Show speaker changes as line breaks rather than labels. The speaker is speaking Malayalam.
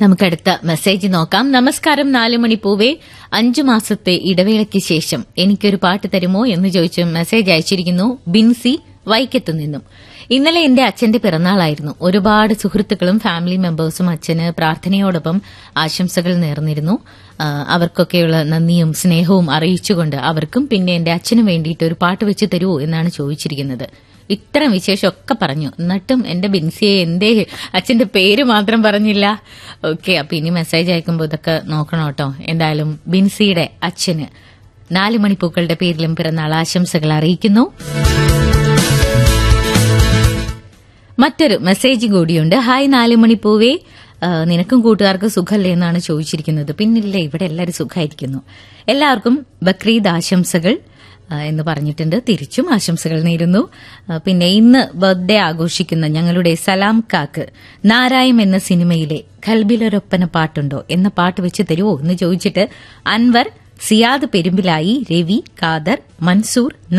നമുക്ക് അടുത്ത മെസ്സേജ് നോക്കാം നമസ്കാരം നാലു മണി പൂവേ അഞ്ചു മാസത്തെ ഇടവേളയ്ക്ക് ശേഷം എനിക്കൊരു പാട്ട് തരുമോ എന്ന് ചോദിച്ച് മെസ്സേജ് അയച്ചിരിക്കുന്നു ബിൻസി വൈക്കത്തു നിന്നും ഇന്നലെ എന്റെ അച്ഛന്റെ പിറന്നാളായിരുന്നു ഒരുപാട് സുഹൃത്തുക്കളും ഫാമിലി മെമ്പേഴ്സും അച്ഛന് പ്രാർത്ഥനയോടൊപ്പം ആശംസകൾ നേർന്നിരുന്നു ആ, അവർക്കൊക്കെയുള്ള നന്ദിയും സ്നേഹവും അറിയിച്ചുകൊണ്ട് അവർക്കും പിന്നെ എന്റെ അച്ഛനും വേണ്ടിയിട്ട് ഒരു പാട്ട് വെച്ച് തരുമോ എന്നാണ് ചോദിച്ചിരിക്കുന്നത് ഇത്തരം വിശേഷമൊക്കെ പറഞ്ഞു എന്നിട്ടും എന്റെ ബിൻസിയെ എന്തേ അച്ഛന്റെ പേര് മാത്രം പറഞ്ഞില്ല ഓക്കെ അപ്പൊ ഇനി മെസ്സേജ് അയക്കുമ്പോൾ ഇതൊക്കെ നോക്കണം കേട്ടോ എന്തായാലും ബിൻസിയുടെ അച്ഛന് നാല് മണിപ്പൂക്കളുടെ പേരിലും പിറന്നാൾ ആശംസകൾ അറിയിക്കുന്നു മറ്റൊരു മെസ്സേജ് കൂടിയുണ്ട് ഹായ് നാല് മണിപ്പൂവേ ആ, നിനക്കും കൂട്ടുകാർക്ക് സുഖമല്ലേ എന്നാണ് ചോദിച്ചിരിക്കുന്നത് പിന്നില്ലേ ഇവിടെ എല്ലാവരും സുഖമായിരിക്കുന്നു എല്ലാവർക്കും ബക്രീദ് ആശംസകൾ ആ, എന്ന് പറഞ്ഞിട്ടുണ്ട് തിരിച്ചും ആശംസകൾ നേരുന്നു ആ, പിന്നെ ഇന്ന് ബർത്ത്ഡേ ആഘോഷിക്കുന്ന ഞങ്ങളുടെ സലാം കാക്ക് നാരായം എന്ന സിനിമയിലെ ഖൽബിലൊരൊപ്പന പാട്ടുണ്ടോ എന്ന പാട്ട് വെച്ച് തരുമോ എന്ന് ചോദിച്ചിട്ട് അൻവർ സിയാദ് പെരുമ്പിലായി രവി ഖാദർ മൻസൂർ